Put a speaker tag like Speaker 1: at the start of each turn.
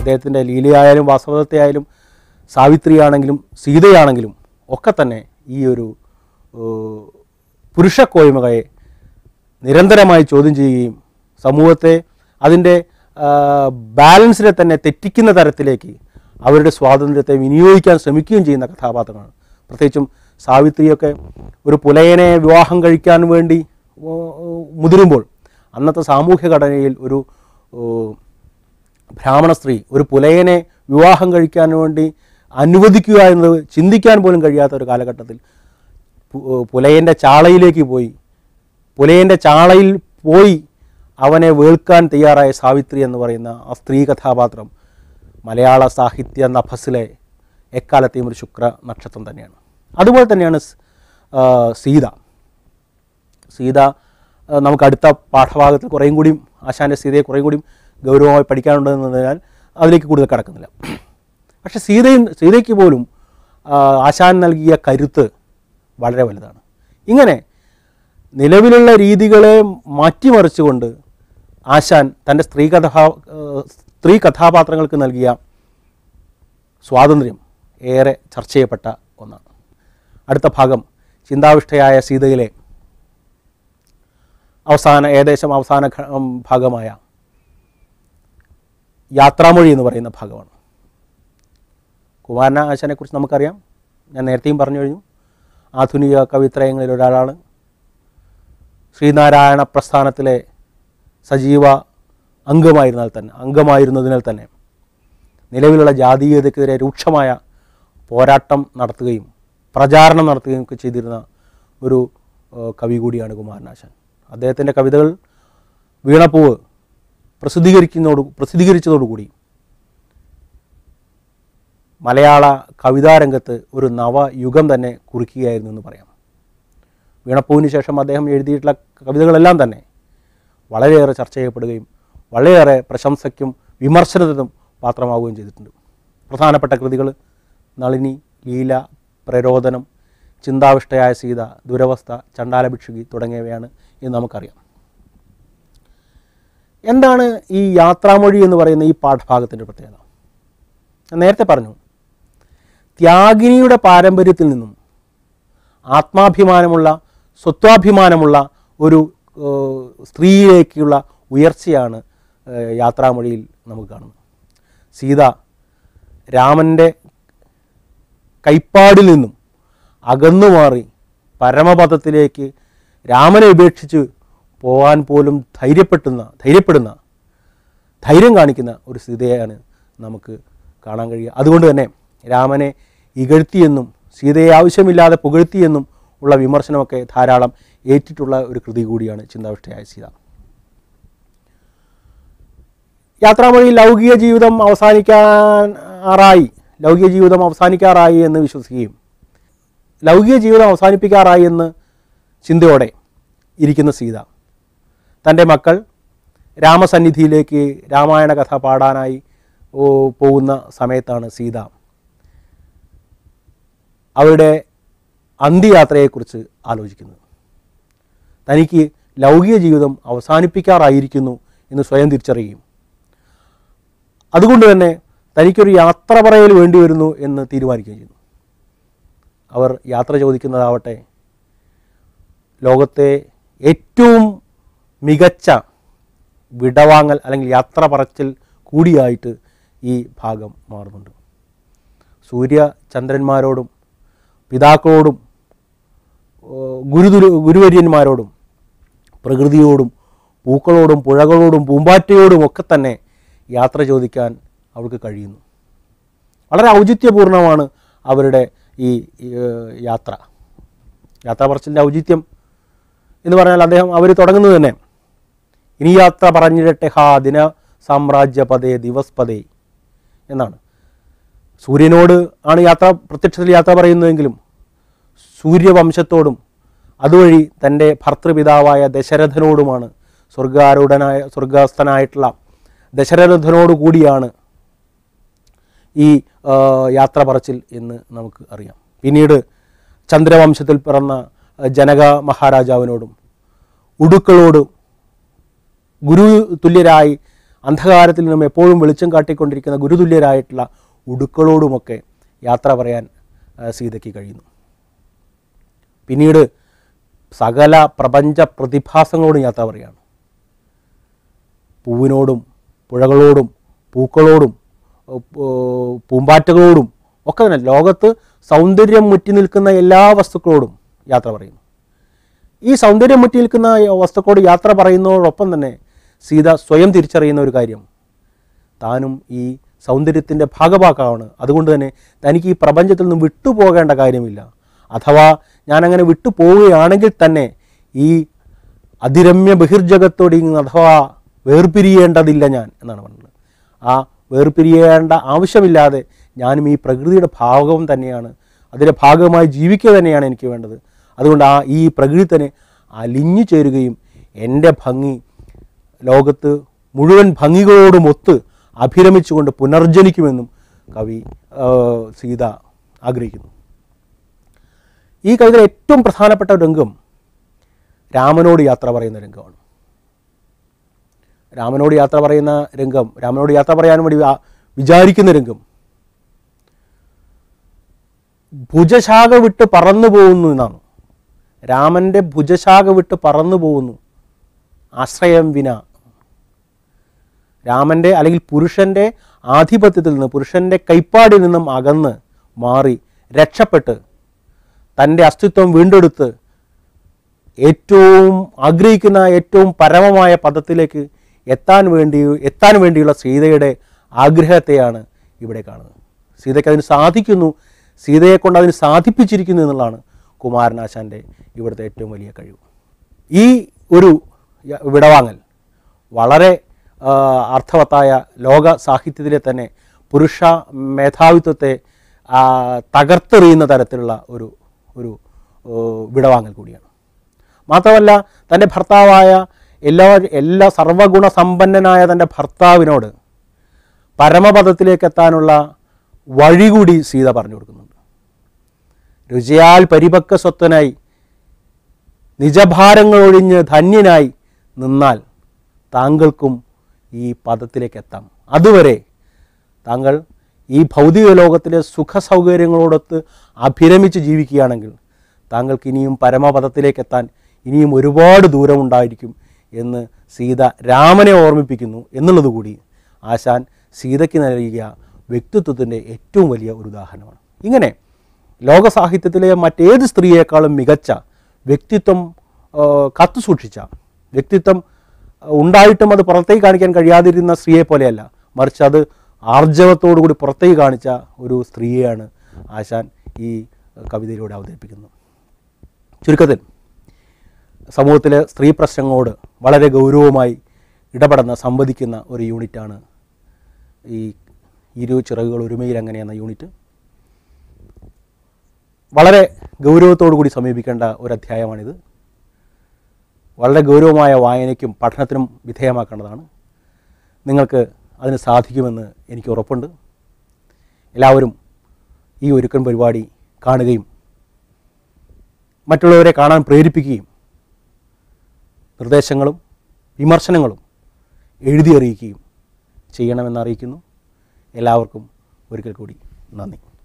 Speaker 1: അദ്ദേഹത്തിൻ്റെ ലീലയായാലും വാസവദത്തെയായാലും സാവിത്രിയാണെങ്കിലും സീതയാണെങ്കിലും ഒക്കെ തന്നെ ഈ ഒരു ഏഹ്, പുരുഷക്കോയ്മകയെ നിരന്തരമായി ചോദ്യം ചെയ്യുകയും സമൂഹത്തെ അതിൻ്റെ ആ, ബാലൻസിനെ തന്നെ തെറ്റിക്കുന്ന തരത്തിലേക്ക് അവരുടെ സ്വാതന്ത്ര്യത്തെ വിനിയോഗിക്കാൻ ശ്രമിക്കുകയും ചെയ്യുന്ന കഥാപാത്രങ്ങളാണ് പ്രത്യേകിച്ചും സാവിത്രിയൊക്കെ ഒരു പുലയനെ വിവാഹം കഴിക്കാൻ വേണ്ടി ഓ, ഓ, മുതിരുമ്പോൾ അന്നത്തെ സാമൂഹ്യ ഘടനയിൽ ഒരു ഓ, ബ്രാഹ്മണ സ്ത്രീ ഒരു പുലയനെ വിവാഹം കഴിക്കാൻ വേണ്ടി അനുവദിക്കുക എന്നത് ചിന്തിക്കാൻ പോലും കഴിയാത്ത ഒരു കാലഘട്ടത്തിൽ പു- പുലയൻ്റെ ചാളയിലേക്ക് പോയി പുലയൻ്റെ ചാളയിൽ പോയി അവനെ വേൾക്കാൻ തയ്യാറായ സാവിത്രി എന്ന് പറയുന്ന ആ സ്ത്രീ കഥാപാത്രം മലയാള സാഹിത്യ നഭസിലെ എക്കാലത്തെയും ഒരു ശുക്ര നക്ഷത്രം തന്നെയാണ് അതുപോലെ തന്നെയാണ് സ്- ആ, സീത സീത ആ, നമുക്ക് അടുത്ത പാഠഭാഗത്തിൽ കുറേയും കൂടിയും ആശാൻ്റെ സീതയെ കുറേയും കൂടിയും ഗൗരവമായി പഠിക്കാനുണ്ടെന്നതിനാൽ അതിലേക്ക് കൂടുതൽ കടക്കുന്നില്ല പക്ഷേ സീതയും സീതയ്ക്ക് പോലും ആ, ആശാൻ നൽകിയ കരുത്ത് വളരെ വലുതാണ് ഇങ്ങനെ നിലവിലുള്ള രീതികളെ മാറ്റിമറിച്ചുകൊണ്ട് ആശാൻ തൻ്റെ സ്ത്രീ കഥാ ആ, സ്ത്രീ കഥാപാത്രങ്ങൾക്ക് നൽകിയ സ്വാതന്ത്ര്യം ഏറെ ചർച്ച ചെയ്യപ്പെട്ട ഒന്നാണ് അടുത്ത ഭാഗം ചിന്താവിഷ്ടയായ സീതയിലെ അവസാന ഏകദേശം അവസാന ഘ- ഉം, ഭാഗമായ യാത്രാമൊഴി എന്ന് പറയുന്ന ഭാഗമാണ് കുമാരന ആശാനെക്കുറിച്ച് നമുക്കറിയാം ഞാൻ നേരത്തെയും പറഞ്ഞു കഴിഞ്ഞു ആധുനിക കവിത്രയങ്ങളിൽ ഒരാളാണ് ശ്രീനാരായണ പ്രസ്ഥാനത്തിലെ സജീവ അംഗമായിരുന്നാൽ തന്നെ അംഗമായിരുന്നതിനാൽ തന്നെ നിലവിലുള്ള ജാതീയതയ്ക്കെതിരെ രൂക്ഷമായ പോരാട്ടം നടത്തുകയും പ്രചാരണം നടത്തുകയും ഒക്കെ ചെയ്തിരുന്ന ഒരു ഏഹ്, കവി കൂടിയാണ് കുമാരനാശാൻ അദ്ദേഹത്തിൻ്റെ കവിതകൾ വീണപ്പൂവ് പ്രസിദ്ധീകരിക്കുന്നതോട് പ്രസിദ്ധീകരിച്ചതോടുകൂടി മലയാള കവിതാരംഗത്ത് ഒരു നവയുഗം തന്നെ കുറിക്കുകയായിരുന്നു എന്ന് പറയാം വീണപ്പൂവിന് ശേഷം അദ്ദേഹം എഴുതിയിട്ടുള്ള കവിതകളെല്ലാം തന്നെ വളരെയേറെ ചർച്ച ചെയ്യപ്പെടുകയും വളരെയേറെ പ്രശംസയ്ക്കും വിമർശനത്തിനും പാത്രമാവുകയും ചെയ്തിട്ടുണ്ട് പ്രധാനപ്പെട്ട കൃതികൾ നളിനി ലീല പ്രരോദനം ചിന്താവിഷ്ടയായ സീത ദുരവസ്ഥ ചണ്ടാലഭിക്ഷുകി തുടങ്ങിയവയാണ് എന്ന് നമുക്കറിയാം എന്താണ് ഈ യാത്രാമൊഴി എന്ന് പറയുന്ന ഈ പാഠഭാഗത്തിൻ്റെ പ്രത്യേകത ഞാൻ നേരത്തെ പറഞ്ഞു ത്യാഗിനിയുടെ പാരമ്പര്യത്തിൽ നിന്നും ആത്മാഭിമാനമുള്ള സ്വത്വാഭിമാനമുള്ള ഒരു ഏഹ്, സ്ത്രീയിലേക്കുള്ള ഉയർച്ചയാണ് ഏഹ്, യാത്രാമൊഴിയിൽ നമുക്ക് കാണുന്നത് സീത രാമൻ്റെ കൈപ്പാടിൽ നിന്നും അകന്നു മാറി പരമപദത്തിലേക്ക് രാമനെ ഉപേക്ഷിച്ച് പോകാൻ പോലും ധൈര്യപ്പെട്ടുന്ന ധൈര്യപ്പെടുന്ന ധൈര്യം കാണിക്കുന്ന ഒരു സീതയാണ് നമുക്ക് കാണാൻ കഴിയുക അതുകൊണ്ട് തന്നെ രാമനെ ഇകഴ്ത്തിയെന്നും സീതയെ ആവശ്യമില്ലാതെ പുകഴ്ത്തിയെന്നും ഉള്ള വിമർശനമൊക്കെ ധാരാളം ഏറ്റിട്ടുള്ള ഒരു കൃതി കൂടിയാണ് ചിന്താവിഷ്ടയായ സീത യാത്രാമൊഴി ലൗകിക ജീവിതം അവസാനിക്കാറായി ലൗകിക ജീവിതം അവസാനിക്കാറായി എന്ന് വിശ്വസിക്കുകയും ലൗകിക ജീവിതം അവസാനിപ്പിക്കാറായി എന്ന് ചിന്തയോടെ ഇരിക്കുന്ന സീത തൻ്റെ മക്കൾ രാമസന്നിധിയിലേക്ക് രാമായണ കഥ പാടാനായി ഓ, പോകുന്ന സമയത്താണ് സീത അവരുടെ അന്ത്യയാത്രയെക്കുറിച്ച് ആലോചിക്കുന്നത് തനിക്ക് ലൗകിക ജീവിതം അവസാനിപ്പിക്കാറായിരിക്കുന്നു എന്ന് സ്വയം തിരിച്ചറിയുകയും അതുകൊണ്ട് തന്നെ തനിക്കൊരു യാത്ര പറയൽ വേണ്ടി വരുന്നു എന്ന് തീരുമാനിക്കുകയും ചെയ്യുന്നു അവർ യാത്ര ചോദിക്കുന്നതാവട്ടെ ലോകത്തെ ഏറ്റവും മികച്ച വിടവാങ്ങൽ അല്ലെങ്കിൽ യാത്ര പറച്ചിൽ കൂടിയായിട്ട് ഈ ഭാഗം മാറുന്നുണ്ട് സൂര്യ ചന്ദ്രന്മാരോടും പിതാക്കളോടും ഏഹ് ഗുരുതുരു ഗുരുവര്യന്മാരോടും പ്രകൃതിയോടും പൂക്കളോടും പുഴകളോടും പൂമ്പാറ്റയോടും ഒക്കെ തന്നെ യാത്ര ചോദിക്കാൻ അവൾക്ക് കഴിയുന്നു വളരെ ഔചിത്യപൂർണമാണ് അവരുടെ ഈ ഈ, ഏഹ്, യാത്ര യാത്രാ പറച്ചിലിൻ്റെ ഔചിത്യം എന്ന് പറഞ്ഞാൽ അദ്ദേഹം അവർ തുടങ്ങുന്നത് തന്നെ ഇനി യാത്ര പറഞ്ഞിരട്ടെ ഹാ ദിന സാമ്രാജ്യപദേ ദിവസ്പദേ എന്നാണ് സൂര്യനോട് ആണ് യാത്ര പ്രത്യക്ഷത്തിൽ യാത്ര പറയുന്നതെങ്കിലും സൂര്യവംശത്തോടും അതുവഴി തൻ്റെ ഭർത്തൃപിതാവായ ദശരഥനോടുമാണ് സ്വർഗാരൂഢനായ സ്വർഗസ്ഥനായിട്ടുള്ള ദശരഥനോട് കൂടിയാണ് ഈ ആ, യാത്ര പറച്ചിൽ എന്ന് നമുക്ക് അറിയാം പിന്നീട് ചന്ദ്രവംശത്തിൽ പിറന്ന ആ, ജനക മഹാരാജാവിനോടും ഉടുക്കളോടും ഗുരു തുല്യരായി അന്ധകാരത്തിൽ നിന്നും എപ്പോഴും വെളിച്ചം കാട്ടിക്കൊണ്ടിരിക്കുന്ന ഗുരുതുല്യരായിട്ടുള്ള ഉടുക്കളോടുമൊക്കെ യാത്ര പറയാൻ ആ, സീതയ്ക്ക് കഴിയുന്നു പിന്നീട് സകല പ്രപഞ്ച പ്രതിഭാസങ്ങളോടും യാത്ര പറയുകയാണ് പൂവിനോടും പുഴകളോടും പൂക്കളോടും ഏർ, പൂ- പൂമ്പാറ്റകളോടും ഒക്കെ തന്നെ ലോകത്ത് സൗന്ദര്യം മുറ്റി നിൽക്കുന്ന എല്ലാ വസ്തുക്കളോടും യാത്ര പറയുന്നു ഈ സൗന്ദര്യം മുറ്റി നിൽക്കുന്ന വസ്തുക്കളോട് യാത്ര പറയുന്നതോടൊപ്പം തന്നെ സീത സ്വയം തിരിച്ചറിയുന്ന ഒരു കാര്യം താനും ഈ സൗന്ദര്യത്തിൻ്റെ ഭാഗഭാക്കാണ് അതുകൊണ്ട് തന്നെ തനിക്ക് ഈ പ്രപഞ്ചത്തിൽ നിന്ന് വിട്ടുപോകേണ്ട കാര്യമില്ല അഥവാ ഞാനങ്ങനെ വിട്ടുപോവുകയാണെങ്കിൽ തന്നെ ഈ അതിരമ്യ ബഹിർജഗത്തോട് ഇങ്ങ് അഥവാ വേർപിരിയേണ്ടതില്ല ഞാൻ എന്നാണ് പറഞ്ഞത് ആ വേർപിരിയേണ്ട ആവശ്യമില്ലാതെ ഞാനും ഈ പ്രകൃതിയുടെ ഭാഗം തന്നെയാണ് അതിൻ്റെ ഭാഗമായി ജീവിക്കുക തന്നെയാണ് എനിക്ക് വേണ്ടത് അതുകൊണ്ട് ആ ഈ പ്രകൃതി തന്നെ അലിഞ്ഞു ചേരുകയും എൻ്റെ ഭംഗി ലോകത്ത് മുഴുവൻ ഭംഗികളോടുമൊത്ത് അഭിരമിച്ചുകൊണ്ട് പുനർജനിക്കുമെന്നും കവി ആ, സീത ആഗ്രഹിക്കുന്നു ഈ കവിതയിലെ ഏറ്റവും പ്രധാനപ്പെട്ട ഒരു രംഗം രാമനോട് യാത്ര പറയുന്ന രംഗമാണ് രാമനോട് യാത്ര പറയുന്ന രംഗം രാമനോട് യാത്ര പറയാൻ വേണ്ടി ആ- വിചാരിക്കുന്ന രംഗം ഭുജശാഖ വിട്ട് പറന്നു പോകുന്നു എന്നാണ് രാമൻ്റെ ഭുജശാഖ വിട്ട് പറന്നു പോകുന്നു ആശ്രയം വിന രാമൻ്റെ അല്ലെങ്കിൽ പുരുഷൻ്റെ ആധിപത്യത്തിൽ നിന്ന് പുരുഷൻ്റെ കൈപ്പാടിൽ നിന്നും അകന്ന് മാറി രക്ഷപ്പെട്ട് തൻ്റെ അസ്തിത്വം വീണ്ടെടുത്ത് ഏറ്റവും ആഗ്രഹിക്കുന്ന ഏറ്റവും പരമമായ പദത്തിലേക്ക് എത്താൻ വേണ്ടി എത്താൻ വേണ്ടിയുള്ള സീതയുടെ ആഗ്രഹത്തെയാണ് ഇവിടെ കാണുന്നത് സീതയ്ക്ക് അതിന് സാധിക്കുന്നു സീതയെ കൊണ്ട് അതിന് സാധിപ്പിച്ചിരിക്കുന്നു എന്നുള്ളതാണ് കുമാരനാശാൻ്റെ ഇവിടുത്തെ ഏറ്റവും വലിയ കഴിവ് ഈ ഒരു യ- വിടവാങ്ങൽ വളരെ ആ, അർത്ഥവത്തായ ലോക സാഹിത്യത്തിലെ തന്നെ പുരുഷ മേധാവിത്വത്തെ ആ, തകർത്തെറിയുന്ന തരത്തിലുള്ള ഒരു ഒരു ഓ, വിടവാങ്ങൽ കൂടിയാണ് മാത്രമല്ല തൻ്റെ ഭർത്താവായ എല്ലാ എല്ലാ സർവഗുണ സമ്പന്നനായ തൻ്റെ ഭർത്താവിനോട് പരമപദത്തിലേക്ക് എത്താനുള്ള വഴി കൂടി സീത പറഞ്ഞു കൊടുക്കുന്നുണ്ട് രുചിയാൽ പരിപക്വ സ്വത്തനായി നിജഭാരങ്ങളൊഴിഞ്ഞ് ധന്യനായി നിന്നാൽ താങ്കൾക്കും ഈ പദത്തിലേക്ക് എത്താം അതുവരെ താങ്കൾ ഈ ഭൗതിക ലോകത്തിലെ സുഖ സൗകര്യങ്ങളോടൊത്ത് അഭിരമിച്ച് ജീവിക്കുകയാണെങ്കിൽ താങ്കൾക്ക് ഇനിയും പരമപദത്തിലേക്ക് എത്താൻ ഇനിയും ഒരുപാട് ദൂരമുണ്ടായിരിക്കും എന്ന് സീത രാമനെ ഓർമ്മിപ്പിക്കുന്നു എന്നുള്ളത് കൂടി ആശാൻ സീതയ്ക്ക് നൽകിയ വ്യക്തിത്വത്തിൻ്റെ ഏറ്റവും വലിയ ഒരു ഉദാഹരണമാണ് ഇങ്ങനെ ലോക സാഹിത്യത്തിലെ മറ്റേത് സ്ത്രീയേക്കാളും മികച്ച വ്യക്തിത്വം ആ, കാത്തുസൂക്ഷിച്ച വ്യക്തിത്വം ആ, ഉണ്ടായിട്ടും അത് പുറത്തേക്ക് കാണിക്കാൻ കഴിയാതിരുന്ന സ്ത്രീയെ പോലെയല്ല മറിച്ച് അത് ആർജവത്തോടു കൂടി പുറത്തേക്ക് കാണിച്ച ഒരു സ്ത്രീയെയാണ് ആശാൻ ഈ കവിതയിലൂടെ അവതരിപ്പിക്കുന്നത് ചുരുക്കത്തിൽ സമൂഹത്തിലെ സ്ത്രീ പ്രശ്നങ്ങളോട് വളരെ ഗൗരവമായി ഇടപെടുന്ന സംവദിക്കുന്ന ഒരു യൂണിറ്റാണ് ഈ ഇരു ചിറകുകൾ ഒരുമയിൽ അങ്ങനെ എന്ന യൂണിറ്റ് വളരെ ഗൗരവത്തോടു കൂടി സമീപിക്കേണ്ട ഒരു അധ്യായമാണിത് വളരെ ഗൗരവമായ വായനയ്ക്കും പഠനത്തിനും വിധേയമാക്കേണ്ടതാണ് നിങ്ങൾക്ക് അതിന് സാധിക്കുമെന്ന് എനിക്ക് ഉറപ്പുണ്ട് എല്ലാവരും ഈ ഒരുക്കൻ പരിപാടി കാണുകയും മറ്റുള്ളവരെ കാണാൻ പ്രേരിപ്പിക്കുകയും നിർദ്ദേശങ്ങളും വിമർശനങ്ങളും എഴുതി അറിയിക്കുകയും ചെയ്യണമെന്ന് അറിയിക്കുന്നു എല്ലാവർക്കും ഒരിക്കൽ കൂടി നന്ദി